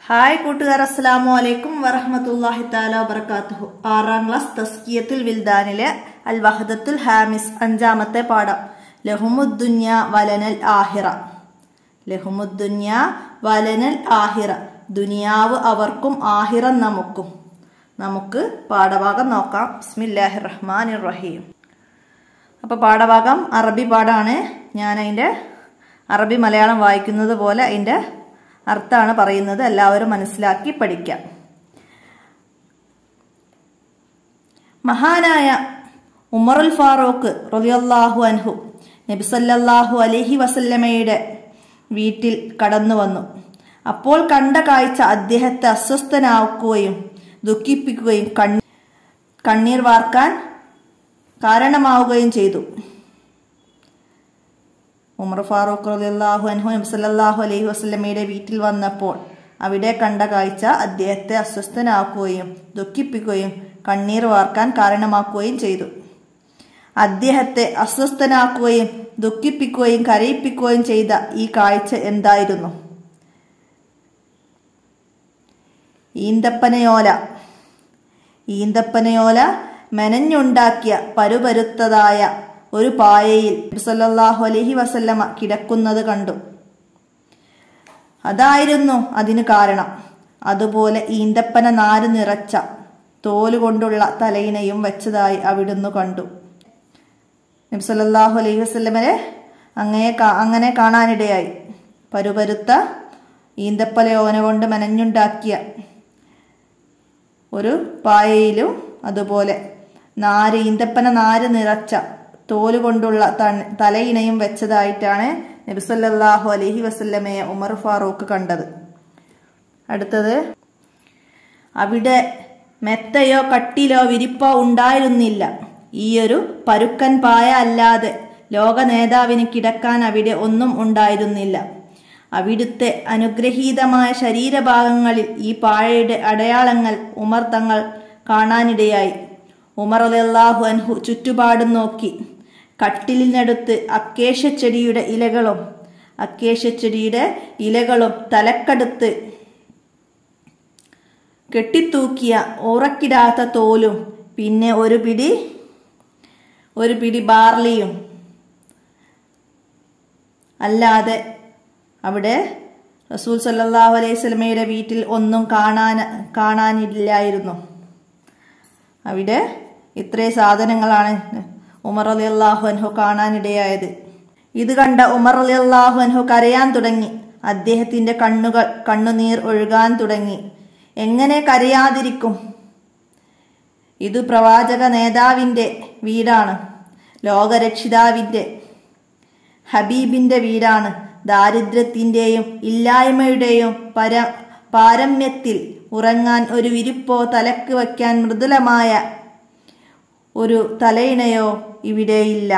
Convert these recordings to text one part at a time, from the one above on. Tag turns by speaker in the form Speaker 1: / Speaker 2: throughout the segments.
Speaker 1: hi കൂട്ടുകാർ അസ്സലാമു അലൈക്കും വറഹമത്തല്ലാഹി താല വബർക്കാത്തുഹു ആറാം ക്ലാസ് തസ്കിയത്തുൽ വിൽദാനിലെ അൽ വഹദത്തുൽ ഹാമിസ് അഞ്ചാമത്തെ പാഠം ലഹുമുദ്ദുന്യ വലനൽ ആഹിറ ലഹുമുദ്ദുന്യ വലനൽ ആഹിറ ദുനിയാവ് അവർക്കും ആഹിറം നമുക്കും നമുക്ക് പാഠഭാഗം നോക്കാം ബിസ്മില്ലാഹിർ റഹ്മാനിർ റഹീം അപ്പോൾ പാഠഭാഗം അറബി പാഠമാണ് ഞാൻ അതിൻ്റെ അറബി മലയാളം വായിക്കുന്നത് പോലെ അതിൻ്റെ അർത്ഥമാണ് പറയുന്നത് എല്ലാവരും മനസ്സിലാക്കി പഠിക്കാം മഹാനായ ഉമറുൽ ഫാറൂഖ് റളിയല്ലാഹു അൻഹു നബിസല്ലാഹു അലഹി വസല്ലമയുടെ വീട്ടിൽ കടന്നു വന്നു അപ്പോൾ കണ്ട കാഴ്ച അദ്ദേഹത്തെ അസ്വസ്ഥനാക്കുകയും ദുഃഖിപ്പിക്കുകയും കണ്ണീർ കണ്ണീർ വാർക്കാൻ കാരണമാവുകയും ചെയ്തു ഉമർ ഫാറൂഖ് റളിയല്ലാഹു അൻഹു നബി സല്ലല്ലാഹു അലൈഹി വസല്ലമയുടെ വീട്ടിൽ വന്നപ്പോൾ അവിടെ കണ്ട കാഴ്ച അദ്ദേഹത്തെ അസ്വസ്ഥനാക്കുകയും ദുഃഖിപ്പിക്കുകയും കണ്ണീർ വാർക്കാൻ കാരണമാക്കുകയും ചെയ്തു അദ്ദേഹത്തെ അസ്വസ്ഥനാക്കുകയും ദുഃഖിപ്പിക്കുകയും കരയിപ്പിക്കുകയും ചെയ്ത ഈ കാഴ്ച എന്തായിരുന്നു ഈന്തപ്പനയോല ഈന്തപ്പനയോല മെനഞ്ഞുണ്ടാക്കിയ പരുപരുത്തതായ ഒരു പായയിൽ സല്ലല്ലാഹു അലൈഹി വസല്ലമ കിടക്കുന്നത് കണ്ടു അതായിരുന്നു അതിന് കാരണം അതുപോലെ ഈന്തപ്പന നാര് നിറച്ച തോലുകൊണ്ടുള്ള തലയിണയും വെച്ചതായി അവിടുന്ന് കണ്ടു നബ്സല്ലാഹു അലൈഹി വസ്ലമരെ അങ്ങനെ അങ്ങനെ കാണാനിടയായി പരുപരുത്ത ഈന്തപ്പലയോന കൊണ്ട് മെനഞ്ഞുണ്ടാക്കിയ ഒരു പായയിലും അതുപോലെ നാര് ഈന്തപ്പന നാര് നിറച്ച തോല് കൊണ്ടുള്ള തലയിണയും വെച്ചതായിട്ടാണ് നബിസല്ലാഹു അലഹി വസല്ലമയെ ഉമർ ഫാറൂഖ് കണ്ടത് അടുത്തത് അവിടെ മെത്തയോ കട്ടിലോ വിരിപ്പോ ഉണ്ടായിരുന്നില്ല ഈയൊരു പരുക്കൻ പായ അല്ലാതെ ലോക നേതാവിന് കിടക്കാൻ അവിടെ ഒന്നും ഉണ്ടായിരുന്നില്ല അവിടുത്തെ അനുഗ്രഹീതമായ ശരീരഭാഗങ്ങളിൽ ഈ പാഴയുടെ അടയാളങ്ങൾ ഉമർ തങ്ങൾ കാണാനിടയായി ഉമർ അലല്ലാഹു അൻഹു ചുറ്റുപാടും നോക്കി കട്ടിലിനടുത്ത് അക്കേശച്ചെടിയുടെ ഇലകളും അക്കേശച്ചെടിയുടെ ഇലകളും തലക്കടുത്ത് കെട്ടിത്തൂക്കിയ ഉറക്കിടാത്ത തോലും പിന്നെ ഒരു പിടി ഒരു പിടി ബാർലിയും അല്ലാതെ അവിടെ റസൂൽ സല്ലാഹു അലൈഹി സ്വലമയുടെ വീട്ടിൽ ഒന്നും കാണാൻ കാണാനില്ലായിരുന്നു അവിടെ ഇത്രയും സാധനങ്ങളാണ് ഉമർ അലി അള്ളാഹു അൻഹു കാണാനിടയായത് ഇത് കണ്ട ഉമർ അലി അള്ളാഹു അൻഹു കരയാൻ തുടങ്ങി അദ്ദേഹത്തിന്റെ കണ്ണുകൾ കണ്ണുനീർ ഒഴുകാൻ തുടങ്ങി എങ്ങനെ കരയാതിരിക്കും ഇത് പ്രവാചക നേതാവിന്റെ വീടാണ് ലോകരക്ഷിതാവിന്റെ ഹബീബിന്റെ വീടാണ് ദാരിദ്ര്യത്തിന്റെയും ഇല്ലായ്മയുടെയും പര പാരമ്യത്തിൽ ഉറങ്ങാൻ ഒരു വിരിപ്പോ തലക്ക് വയ്ക്കാൻ മൃദുലമായ ഒരു തലയിണയോ ഇവിടെയില്ല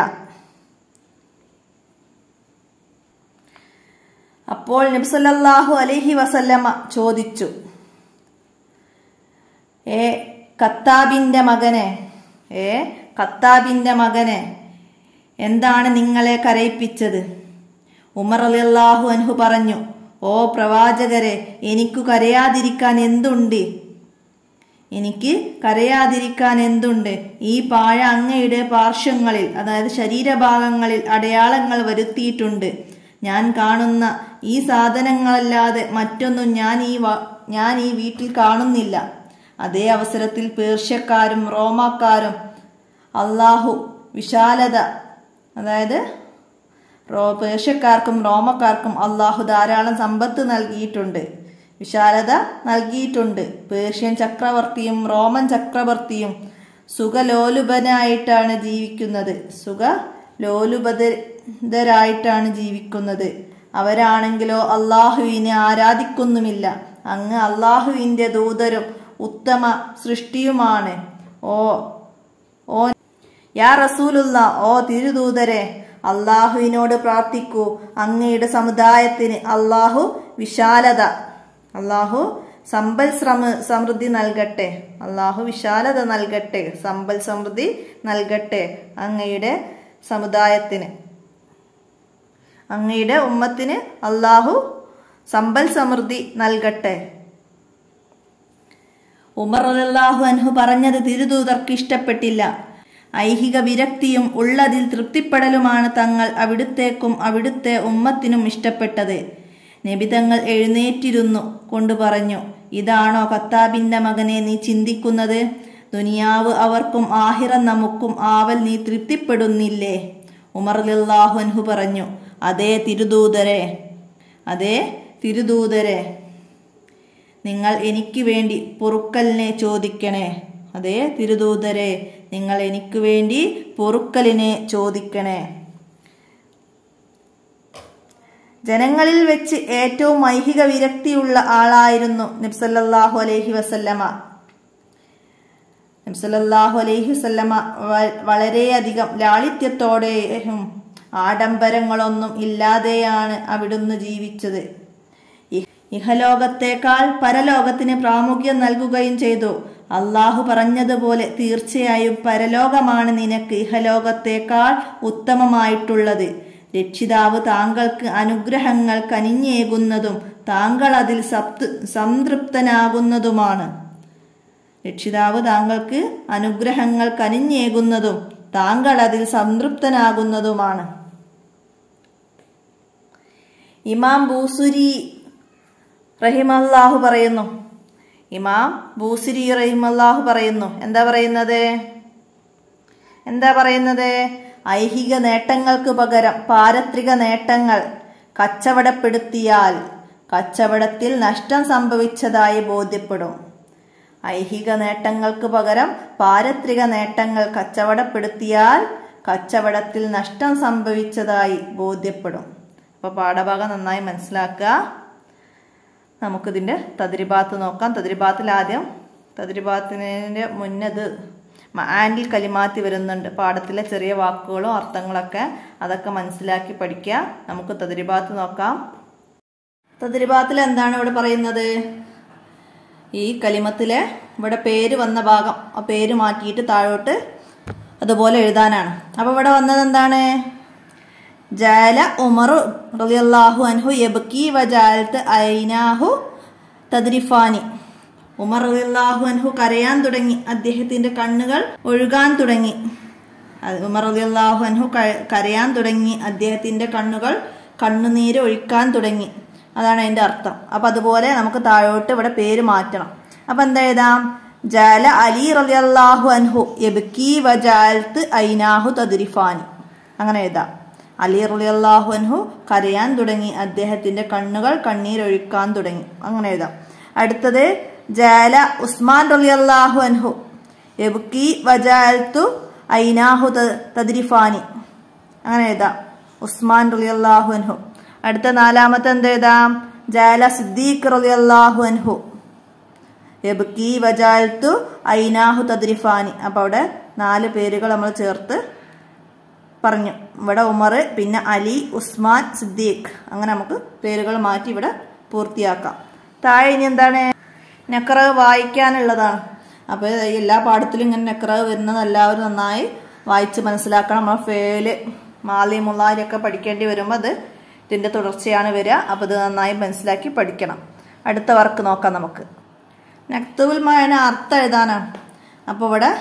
Speaker 1: അപ്പോൾ നബ്സല്ലാഹു അലഹി വസല്ലമ ചോദിച്ചു ഏ കത്താബിന്റെ മകനെ ഏ കത്താബിന്റെ മകനെ എന്താണ് നിങ്ങളെ കരയിപ്പിച്ചത് ഉമർ അലിയല്ലാഹു അൻഹു പറഞ്ഞു ഓ പ്രവാചകരെ എനിക്കു കരയാതിരിക്കാൻ എന്തുണ്ട് എനിക്ക് കരയാതിരിക്കാൻ എന്തുണ്ട് ഈ പാഴ അങ്ങയുടെ പാർശ്വങ്ങളിൽ അതായത് ശരീരഭാഗങ്ങളിൽ അടയാളങ്ങൾ വരുത്തിയിട്ടുണ്ട് ഞാൻ കാണുന്ന ഈ സാധനങ്ങളല്ലാതെ മറ്റൊന്നും ഞാൻ ഈ ഞാൻ ഈ വീട്ടിൽ കാണുന്നില്ല അതേ അവസരത്തിൽ പേർഷ്യക്കാരും റോമാക്കാരും അള്ളാഹു വിശാലത അതായത് റോ പേർഷ്യക്കാർക്കും റോമക്കാർക്കും അള്ളാഹു ധാരാളം സമ്പത്ത് നൽകിയിട്ടുണ്ട് വിശാലത നൽകിയിട്ടുണ്ട് പേർഷ്യൻ ചക്രവർത്തിയും റോമൻ ചക്രവർത്തിയും സുഖലോലുപനായിട്ടാണ് ജീവിക്കുന്നത് സുഖ ലോലുപതരായിട്ടാണ് ജീവിക്കുന്നത് അവരാണെങ്കിലോ അള്ളാഹുവിനെ ആരാധിക്കുന്നുമില്ല അങ്ങ് അള്ളാഹുവിന്റെ ദൂതരും ഉത്തമ സൃഷ്ടിയുമാണ് ഓ ഓ യാ റസൂലുള്ള ഓ തിരുദൂതരെ അള്ളാഹുവിനോട് പ്രാർത്ഥിക്കൂ അങ്ങയുടെ സമുദായത്തിന് അള്ളാഹു വിശാലത അള്ളാഹു സമ്പൽ ശ്രമ സമൃദ്ധി നൽകട്ടെ അള്ളാഹു വിശാലത നൽകട്ടെ സമ്പൽ സമൃദ്ധി നൽകട്ടെ അങ്ങയുടെ സമുദായത്തിന് അങ്ങയുടെ ഉമ്മത്തിന് അള്ളാഹു സമ്പൽ സമൃദ്ധി നൽകട്ടെ ഉമർ അല്ലാഹു അൻഹു പറഞ്ഞത് തിരുദൂതർക്ക് ഇഷ്ടപ്പെട്ടില്ല ഐഹിക വിരക്തിയും ഉള്ളതിൽ തൃപ്തിപ്പെടലുമാണ് തങ്ങൾ അവിടുത്തേക്കും അവിടുത്തെ ഉമ്മത്തിനും ഇഷ്ടപ്പെട്ടത് നബിതങ്ങൾ എഴുന്നേറ്റിരുന്നു കൊണ്ടു പറഞ്ഞു ഇതാണോ കത്താബിന്റെ മകനെ നീ ചിന്തിക്കുന്നത് ദുനിയാവ് അവർക്കും ആഹിറം നമുക്കും ആവൽ നീ തൃപ്തിപ്പെടുന്നില്ലേ ഉമർ അൻഹു പറഞ്ഞു അതേ തിരുദൂതരെ അതേ തിരുദൂതരെ നിങ്ങൾ എനിക്ക് വേണ്ടി പൊറുക്കലിനെ ചോദിക്കണേ അതേ തിരുദൂതരെ നിങ്ങൾ എനിക്ക് വേണ്ടി പൊറുക്കലിനെ ചോദിക്കണേ ജനങ്ങളിൽ വെച്ച് ഏറ്റവും ഐഹിക വിരക്തിയുള്ള ആളായിരുന്നു നബ്സല്ലാഹു അലൈഹി വസല്ലമ നബ്സല്ലാഹു അലൈഹി വസല്ലമ വളരെയധികം ലാളിത്യത്തോടെയും ആഡംബരങ്ങളൊന്നും ഇല്ലാതെയാണ് അവിടുന്ന് ജീവിച്ചത് ഇഹലോകത്തേക്കാൾ പരലോകത്തിന് പ്രാമുഖ്യം നൽകുകയും ചെയ്തു അള്ളാഹു പറഞ്ഞതുപോലെ തീർച്ചയായും പരലോകമാണ് നിനക്ക് ഇഹലോകത്തേക്കാൾ ഉത്തമമായിട്ടുള്ളത് രക്ഷിതാവ് താങ്കൾക്ക് അനുഗ്രഹങ്ങൾ കനിഞ്ഞേകുന്നതും താങ്കൾ അതിൽ സപ്ത് സംതൃപ്തനാകുന്നതുമാണ് രക്ഷിതാവ് താങ്കൾക്ക് അനുഗ്രഹങ്ങൾ കനിഞ്ഞേകുന്നതും താങ്കൾ അതിൽ സംതൃപ്തനാകുന്നതുമാണ് ഇമാം ബൂസുരി റഹിമല്ലാഹു പറയുന്നു ഇമാം ബൂസുരി റഹിമല്ലാഹു പറയുന്നു എന്താ പറയുന്നത് എന്താ പറയുന്നത് ഐഹിക നേട്ടങ്ങൾക്ക് പകരം പാരത്രിക നേട്ടങ്ങൾ കച്ചവടപ്പെടുത്തിയാൽ കച്ചവടത്തിൽ നഷ്ടം സംഭവിച്ചതായി ബോധ്യപ്പെടും ഐഹിക നേട്ടങ്ങൾക്ക് പകരം പാരത്രിക നേട്ടങ്ങൾ കച്ചവടപ്പെടുത്തിയാൽ കച്ചവടത്തിൽ നഷ്ടം സംഭവിച്ചതായി ബോധ്യപ്പെടും അപ്പോൾ പാഠഭാഗം നന്നായി മനസ്സിലാക്കുക നമുക്കിതിൻ്റെ തദ്രിബാത്ത് നോക്കാം തദ്രിബാത്തിൽ ആദ്യം തദ്രിബാത്തിൻ്റെ മുന്നത് ആൻഡിൽ കലിമാത്തി വരുന്നുണ്ട് പാഠത്തിലെ ചെറിയ വാക്കുകളും അർത്ഥങ്ങളൊക്കെ അതൊക്കെ മനസ്സിലാക്കി പഠിക്കുക നമുക്ക് തദ്രിബാത്ത് നോക്കാം തദ്രിബാത്തിൽ എന്താണ് ഇവിടെ പറയുന്നത് ഈ കലിമത്തിലെ ഇവിടെ പേര് വന്ന ഭാഗം ആ പേര് മാറ്റിയിട്ട് താഴോട്ട് അതുപോലെ എഴുതാനാണ് അപ്പോൾ ഇവിടെ വന്നത് എന്താണ് ജാല ഉമർ റളിയല്ലാഹു അൻഹു യബ്കി വജാലത്ത് ഐനാഹു തദ്രിഫാനി ഉമർ റളിയല്ലാഹു അൻഹു കരയാൻ തുടങ്ങി അദ്ദേഹത്തിന്റെ കണ്ണുകൾ ഒഴുകാൻ തുടങ്ങി ഉമർ റളിയല്ലാഹു അൻഹു കരയാൻ തുടങ്ങി അദ്ദേഹത്തിന്റെ കണ്ണുകൾ കണ്ണുനീര് ഒഴിക്കാൻ തുടങ്ങി അതാണ് അതിന്റെ അർത്ഥം അപ്പൊ അതുപോലെ നമുക്ക് താഴോട്ട് ഇവിടെ പേര് മാറ്റണം അപ്പൊ എന്താ എഴുതാം ജാല അലി റളിയല്ലാഹു അൻഹു യബ്കി വജാലത്ത് ഐനാഹു തദ്രിഫാനി അങ്ങനെ എഴുതാം അലി റളിയല്ലാഹു അൻഹു കരയാൻ തുടങ്ങി അദ്ദേഹത്തിന്റെ കണ്ണുകൾ കണ്ണീരൊഴുക്കാൻ തുടങ്ങി അങ്ങനെ എഴുതാം അടുത്തത് ജാല ഉസ്മാൻ റളിയല്ലാഹു അൻഹു എബുക്കി വജാൽത്തു ഐനാഹു തദ്രിഫാനി അങ്ങനെ എഴുതാം ഉസ്മാൻ റളിയല്ലാഹു അൻഹു അടുത്ത നാലാമത്തെ എന്ത് എഴുതാം ജാല സിദ്ദീഖ് റളിയല്ലാഹു അൻഹു എബുക്കി വജാൽത്തു ഐനാഹു തദ്രിഫാനി അപ്പൊ അവിടെ നാല് പേരുകൾ നമ്മൾ ചേർത്ത് പറഞ്ഞു ഇവിടെ ഉമർ പിന്നെ അലി ഉസ്മാൻ സിദ്ദീഖ് അങ്ങനെ നമുക്ക് പേരുകൾ മാറ്റി ഇവിടെ പൂർത്തിയാക്കാം താഴെ ഇനി എന്താണ് നെക്റവ് വായിക്കാനുള്ളതാണ് അപ്പോൾ എല്ലാ പാഠത്തിലും ഇങ്ങനെ നെക്റവ് വരുന്നത് എല്ലാവരും നന്നായി വായിച്ച് മനസ്സിലാക്കണം നമ്മൾ ഫേല് മാലി മുള്ളാരിയൊക്കെ പഠിക്കേണ്ടി വരുമ്പോൾ അത് ഇതിൻ്റെ തുടർച്ചയാണ് വരിക അപ്പോൾ ഇത് നന്നായി മനസ്സിലാക്കി പഠിക്കണം അടുത്ത വർക്ക് നോക്കാം നമുക്ക് നക്തുൽ മഴന അർത്ഥം എഴുതാനാണ് അപ്പോൾ ഇവിടെ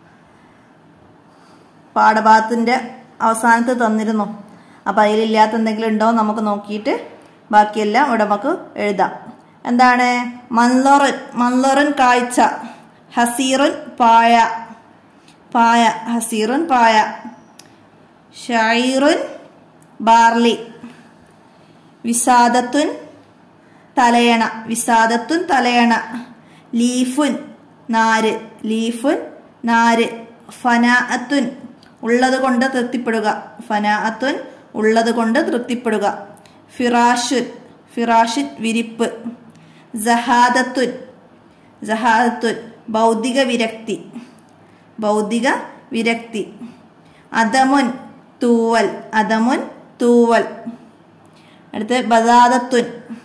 Speaker 1: പാഠഭാഗത്തിൻ്റെ അവസാനത്ത് തന്നിരുന്നു അപ്പോൾ അതിലില്ലാത്ത എന്തെങ്കിലും ഉണ്ടോ നമുക്ക് നോക്കിയിട്ട് ബാക്കിയെല്ലാം ഇവിടെ നമുക്ക് എഴുതാം എന്താണ് മൻലോറൻ മൻലോറൻ കാഴ്ച ഹസീറുൻ പായ പായ ഹസീറുൻ പായ ഷൈറുൻ ബാർലി വിസാദത്തുൻ തലയണ വിസാദത്തുൻ തലയണ ലീഫുൻ നാര് ലീഫുൻ നാര് ഫനാഅത്തുൻ ഉള്ളത് കൊണ്ട് തൃപ്തിപ്പെടുക ഫനാഅത്തുൻ ഉള്ളത് കൊണ്ട് തൃപ്തിപ്പെടുക ഫിറാഷുൻ ഫിറാഷുൻ വിരിപ്പ് ജഹാദത്തുൻ ജഹാദത്തുൻ ഭൗതിക വിരക്തി ഭൗതിക വിരക്തി അദമുൻ തൂവൽ അദമുൻ തൂവൽ അടുത്ത് ബദാദത്തുൻ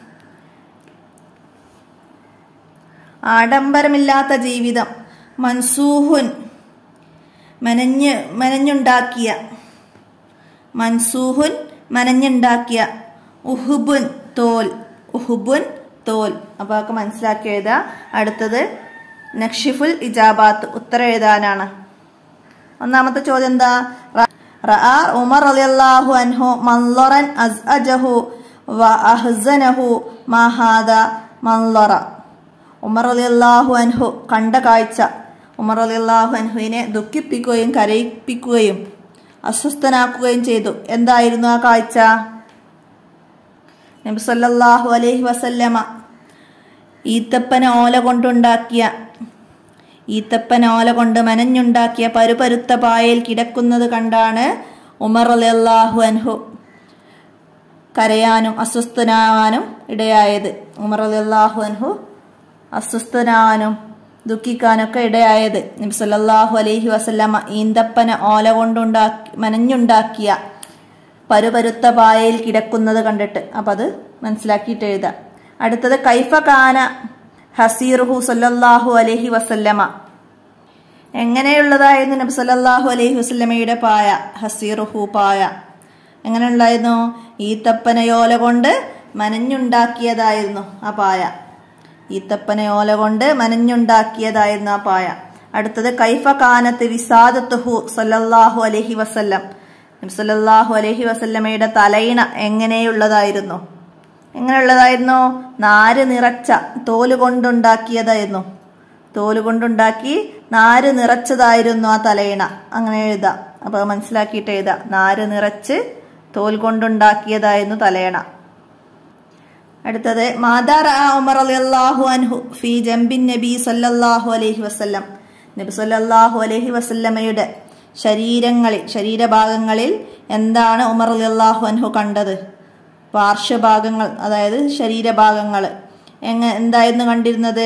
Speaker 1: ആഡംബരമില്ലാത്ത ജീവിതം മൻസൂഹുൻ മനഞ്ഞ് മനഞ്ഞുണ്ടാക്കിയ മൻസൂഹുൻ മനഞ്ഞുണ്ടാക്കിയ ഉഹുബുൻ തോൽ ഉഹുബുൻ തോൽ അപ്പോൾ അതൊക്കെ മനസ്സിലാക്കി എഴുതുക അടുത്തത് നക്ഷിഫുൽ ഇജാബാത്ത് ഉത്തരം എഴുതാനാണ് ഒന്നാമത്തെ ചോദ്യം എന്താ റ- റഅ ഉമർ റളിയല്ലാഹു അൻഹു മൻളറൻ അസ്അജഹു വ അഹ്സനഹു മാ ഹാദ മൻളറ ഉമർ റളിയല്ലാഹു അൻഹു കണ്ട കാഴ്ച ഉമർ റളിയല്ലാഹു അൻഹുവിനെ ദുഃഖിപ്പിക്കുകയും കരയിപ്പിക്കുകയും അസ്വസ്ഥനാക്കുകയും ചെയ്തു എന്തായിരുന്നു ആ കാഴ്ച നബി സല്ലല്ലാഹു അലൈഹി വസല്ലമ ഈത്തപ്പന ഓല കൊണ്ടുണ്ടാക്കിയ ഈത്തപ്പന ഓല കൊണ്ട് മനഞ്ഞുണ്ടാക്കിയ പരുപരുത്ത പായയിൽ കിടക്കുന്നത് കണ്ടാണ് ഉമർ അലിയല്ലാഹു അൻഹു കരയാനും അസ്വസ്ഥനാവാനും ഇടയായത് ഉമർ അലിയല്ലാഹു അൻഹു അസ്വസ്ഥനാവാനും ദുഃഖിക്കാനൊക്കെ ഇടയായത് നബി സല്ലല്ലാഹു അലൈഹി വസല്ലമ ഈന്തപ്പന ഓല കൊണ്ടുണ്ടാക്കി മനഞ്ഞുണ്ടാക്കിയ പരുപരുത്ത പായയിൽ കിടക്കുന്നത് കണ്ടിട്ട് അപ്പം അത് മനസ്സിലാക്കിയിട്ട് എഴുതാം അടുത്തത് കൈഫ കാന ഹസീറുഹു സല്ലല്ലാഹു അലൈഹി വസല്ലമ എങ്ങനെയുള്ളതായിരുന്നു നബി സല്ലല്ലാഹു അലൈഹി വസല്ലമയുടെ പായ ഹസീറുഹു പായ എങ്ങനെയുണ്ടായിരുന്നു ഈത്തപ്പനയോല കൊണ്ട് മനഞ്ഞുണ്ടാക്കിയതായിരുന്നു ആ പായ ഈത്തപ്പനയോല കൊണ്ട് മനഞ്ഞുണ്ടാക്കിയതായിരുന്നു ആ പായ അടുത്തത് കൈഫ കാനത്ത് വിസാദത്തുഹു സല്ലല്ലാഹു അലൈഹി വസല്ലം നബി സല്ലല്ലാഹു അലൈഹി വസല്ലമയുടെ തലയിണ എങ്ങനെയുള്ളതായിരുന്നു എങ്ങനെയുള്ളതായിരുന്നു നാര് നിറച്ച തോല് കൊണ്ടുണ്ടാക്കിയതായിരുന്നു തോല് കൊണ്ടുണ്ടാക്കി നാര് നിറച്ചതായിരുന്നു ആ തലയിണ അങ്ങനെ എഴുതാം അപ്പൊ അത് മനസ്സിലാക്കിയിട്ട് എഴുതാം നാര് നിറച്ച് തോൽ കൊണ്ടുണ്ടാക്കിയതായിരുന്നു തലയണ അടുത്തത് മാതാർ ഉമർ അലിയല്ലാഹു അൻഹു ഫി ജംബിൻ നബി സല്ലല്ലാഹു അലൈഹി വസല്ലം നബി സല്ലല്ലാഹു അലൈഹി വസല്ലമയുടെ ശരീരങ്ങളിൽ ശരീരഭാഗങ്ങളിൽ എന്താണ് ഉമർ അലിയല്ലാഹു അൻഹു കണ്ടത് പാർശ്വഭാഗങ്ങൾ അതായത് ശരീരഭാഗങ്ങൾ എങ്ങ എന്തായിരുന്നു കണ്ടിരുന്നത്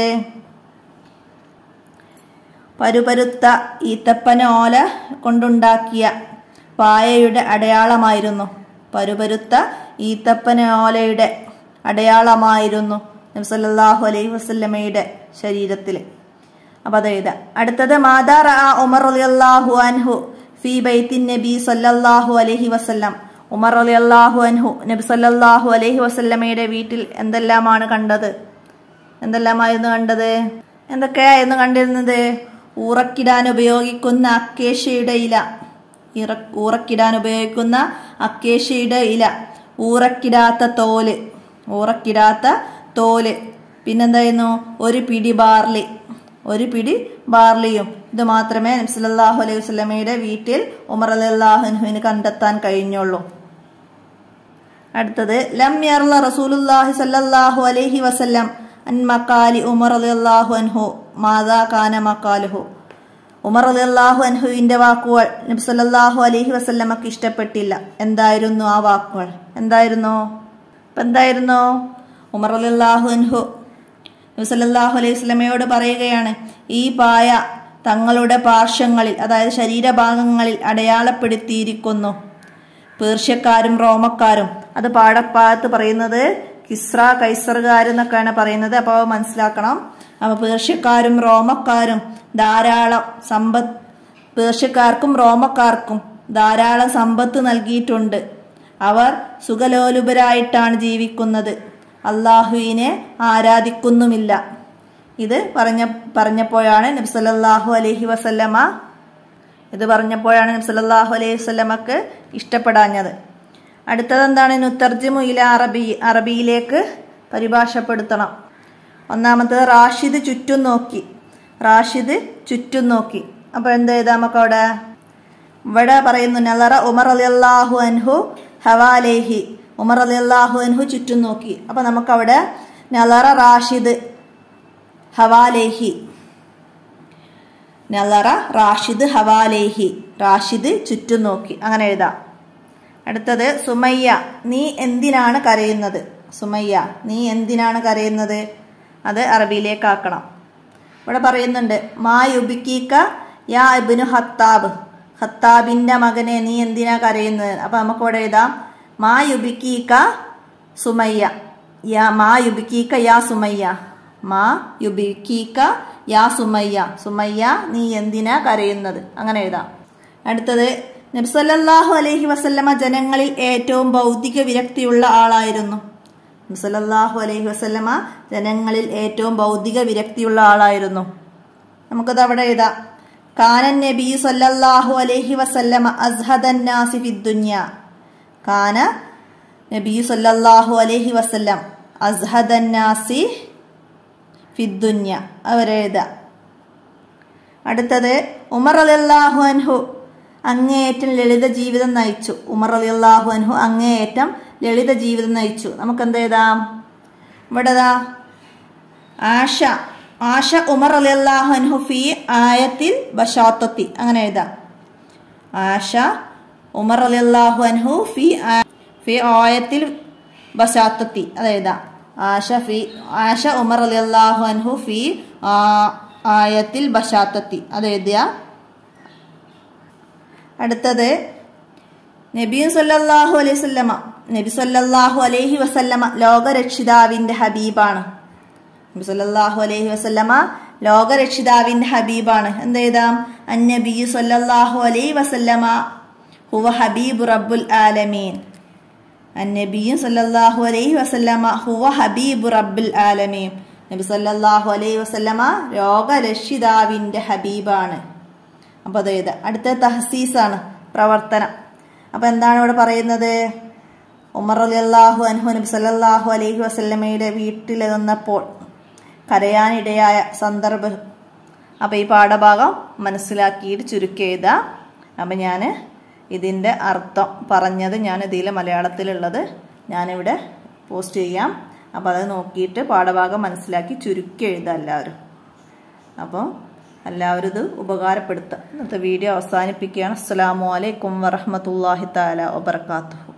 Speaker 1: പരുപരുത്ത ഈത്തപ്പന ഓല കൊണ്ടുണ്ടാക്കിയ പായയുടെ അടയാളമായിരുന്നു പരുപരുത്ത ഈത്തപ്പന ഓലയുടെ അടയാളമായിരുന്നു നബ്സല്ലാഹു അലൈഹി വസല്ലമയുടെ ശരീരത്തിൽ അപ്പൊ അത് എഴുതാം അടുത്തത് മാതാ റഅ ഉമർ റളിയല്ലാഹു അൻഹു ഫി ബൈത്തിൻ നബി സല്ലല്ലാഹു അലൈഹി വസല്ലം ഉമർ റളിയല്ലാഹു അൻഹു നബി സല്ലല്ലാഹു അലൈഹി വസല്ലമയുടെ വീട്ടിൽ എന്തെല്ലാമാണ് കണ്ടത് എന്തെല്ലാമായിരുന്നു കണ്ടത് എന്തൊക്കെയായിരുന്നു കണ്ടിരുന്നത് ഊറക്കിടാൻ ഉപയോഗിക്കുന്ന അക്കേഷ്യയുടെ ഇല ഇറ ഊറക്കിടാൻ ഉപയോഗിക്കുന്ന അക്കേഷ്യയുടെ ഇല ഊറക്കിടാത്ത തോല് ഊറക്കിടാത്ത തോല് പിന്നെന്തായിരുന്നു ഒരു പിടി ബാർലി ഒരു പിടി ബാർലിയും ഇത് മാത്രമേ നബ്സല്ലാഹു അലൈഹി വസ്ലമയുടെ വീട്ടിൽ ഉമർ അല്ലാഹുനുവിന് കണ്ടെത്താൻ കഴിഞ്ഞുള്ളൂ അടുത്തത് ലം യർല റസൂലുല്ലാഹി സല്ലല്ലാഹു അലൈഹി വസല്ലം അൻ മക്കാലി ഉമർ റളിയല്ലാഹു അൻഹു മാതാ കാന മക്കാലുഹു ഉമർ റളിയല്ലാഹു അൻഹുവിന്റെ വാക്കുകൾ നബി സല്ലല്ലാഹു അലൈഹി വസല്ലമക്ക് ഇഷ്ടപ്പെട്ടില്ല എന്തായിരുന്നു ആ വാക്കുകൾ എന്തായിരുന്നു ഇപ്പൊ എന്തായിരുന്നു ഉമർ റളിയല്ലാഹു അൻഹു നബി സല്ലല്ലാഹു അലൈഹി വസല്ലമയോട് പറയുകയാണ് ഈ പായ തങ്ങളുടെ പാർശ്വങ്ങളിൽ അതായത് ശരീരഭാഗങ്ങളിൽ അടയാളപ്പെടുത്തിയിരിക്കുന്നു പേർഷ്യക്കാരും റോമക്കാരും അത് പാടപ്പാത്ത് പറയുന്നത് കിസ്ര കൈസറുകാരെന്നൊക്കെയാണ് പറയുന്നത് അപ്പോൾ മനസ്സിലാക്കണം അപ്പോൾ പേർഷ്യക്കാരും റോമക്കാരും ധാരാളം സമ്പത്ത് പേർഷ്യക്കാർക്കും റോമക്കാർക്കും ധാരാളം സമ്പത്ത് നൽകിയിട്ടുണ്ട് അവർ സുഖലോലുപരായിട്ടാണ് ജീവിക്കുന്നത് അള്ളാഹുവിനെ ആരാധിക്കുന്നുമില്ല ഇത് പറഞ്ഞ പറഞ്ഞപ്പോഴാണ് നബ്സലല്ലാഹു അലൈഹി വസല്ലമ ഇത് പറഞ്ഞപ്പോഴാണ് നബ്സലല്ലാഹു അലൈഹി വസല്ലമക്ക് ഇഷ്ടപ്പെടാഞ്ഞത് അടുത്തത് എന്താണ് നുത്തർജിമു ഇല അറബി അറബിയിലേക്ക് പരിഭാഷപ്പെടുത്തണം ഒന്നാമത്തത് റാഷിദ് ചുറ്റും നോക്കി റാഷിദ് ചുറ്റും നോക്കി അപ്പോൾ എന്ത് ചെയ്താൽ നമുക്ക് അവിടെ ഇവിടെ പറയുന്നു നലറ ഉമർ അലിയല്ലാഹു അൻഹു ഹവാലേഹി ഉമർ അലിയല്ലാഹു അൻഹു ചുറ്റും നോക്കി അപ്പോൾ നമുക്കവിടെ നലറ റാഷിദ് ഹവാലേഹി നലറ റാഷിദ് ഹവാലേഹി റാഷിദ് ചുറ്റും നോക്കി അങ്ങനെ എഴുതാം അടുത്തത് സുമയ്യ നീ എന്തിനാണ് കരയുന്നത് സുമയ്യ നീ എന്തിനാണ് കരയുന്നത് അത് അറബിയിലേക്ക് ആക്കണം ഇവിടെ പറയുന്നുണ്ട് മാ യുബിക്കീക്ക യാ ഇബ്നു ഹത്താബ് ഹത്താബിന്റെ മകനെ നീ എന്തിനാ കരയുന്നത് അപ്പൊ നമുക്ക് ഇവിടെ എഴുതാം മാ യുബിക്കീക്ക സുമയ്യ യാ മാ യുബിക്കീക്ക യാ സുമയ്യ മാ യുബിക്കീക്ക യാ സുമയ്യ സുമയ്യ നീ എന്തിനാ കരയുന്നത് അങ്ങനെ എഴുതാം അടുത്തത് നബ്സല്ലാഹു അലൈഹി വസല്ലമ ജനങ്ങളിൽ ഏറ്റവും ഭൗതിക വിരക്തിയുള്ള ആളായിരുന്നു നബ്സല്ലാഹു അലൈഹി വസല്ലമ ജനങ്ങളിൽ ഏറ്റവും ഭൗതിക വിരക്തിയുള്ള ആളായിരുന്നു നമുക്കത് അവിടെ എഴുതാം കാനൻ നബി സല്ലല്ലാഹു അലൈഹി വസല്ലമ അസ്ഹദൻ നാസി ഫിദ്ദുന്യ കാന നബി സല്ലല്ലാഹു അലൈഹി വസല്ലം അസ്ഹദൻ നാസി ഫിദ്ദുന്യ അവരെഴുതാം അടുത്തത് ഉമർ അലിയല്ലാഹു അൻഹു അങ്ങേയറ്റം ലളിത ജീവിതം നയിച്ചു ഉമർ അലിയല്ലാഹു അൻഹു അങ്ങേയറ്റം ലളിത ജീവിതം നയിച്ചു നമുക്ക് എന്ത് എഴുതാം ഇവിടെതാ ആഷ ആഷ ഉമർ അലിയല്ലാഹു അൻഹു ഫി ആയത്തിൽ ബഷാത്തത്തി അങ്ങനെ എഴുതാം ആഷ ഉമർ അലിയല്ലാഹു അൻഹു ഫി ആ- ഫി ആയത്തിൽ ബഷാത്തത്തി അത് എഴുതാം ആഷ ഫി ആഷ ഉമർ അലിയല്ലാഹു അൻഹു ഫി ആ- ആയത്തിൽ ബഷാത്തത്തി അത് എഴുതിയ അടുത്തത് നബിയും സല്ലല്ലാഹു അലൈഹി വസല്ലമ നബി സല്ലല്ലാഹു അലൈഹി വസല്ലമ ലോകരക്ഷിതാവിന്റെ ഹബീബാണ് നബി സല്ലല്ലാഹു അലൈഹി വസല്ലമ ലോകരക്ഷിതാവിന്റെ ഹബീബാണ് എന്ത് എഴുതാം അന്നബി സല്ലല്ലാഹു അലൈഹി വസല്ലമ ഹുവ ഹബീബ് റബ്ബുൽ ആലമീൻ അന്നബി സല്ലല്ലാഹു അലൈഹി വസല്ലമ ഹുവ ഹബീബ് റബ്ബുൽ ആലമീൻ നബി സല്ലല്ലാഹു അലൈഹി വസല്ലമ ലോകരക്ഷിതാവിന്റെ ഹബീബാണ് അപ്പോൾ അത് എഴുതാം അടുത്ത തഹസീസാണ് പ്രവർത്തനം അപ്പോൾ എന്താണ് ഇവിടെ പറയുന്നത് ഉമർ അലിയല്ലാഹു അൻഹു നബി സല്ലല്ലാഹു അലൈഹി വസല്ലമയുടെ വീട്ടിൽ നിന്നപ്പോൾ കരയാനിടയായ സന്ദർഭം അപ്പോൾ ഈ പാഠഭാഗം മനസ്സിലാക്കിയിട്ട് ചുരുക്കി എഴുതാം അപ്പം ഞാൻ ഇതിൻ്റെ അർത്ഥം പറഞ്ഞത് ഞാൻ ഇതിൽ മലയാളത്തിലുള്ളത് ഞാനിവിടെ പോസ്റ്റ് ചെയ്യാം അപ്പോൾ അത് നോക്കിയിട്ട് പാഠഭാഗം മനസ്സിലാക്കി ചുരുക്കി എഴുതാം എല്ലാവരും അപ്പോൾ എല്ലാവരും ഇത് ഉപകാരപ്പെടുത്തുക ഇന്നത്തെ വീഡിയോ അവസാനിപ്പിക്കുകയാണ് അസ്സാം വലൈക്കും വറഹമത്തല്ലാഹി താല വബർക്കാത്തു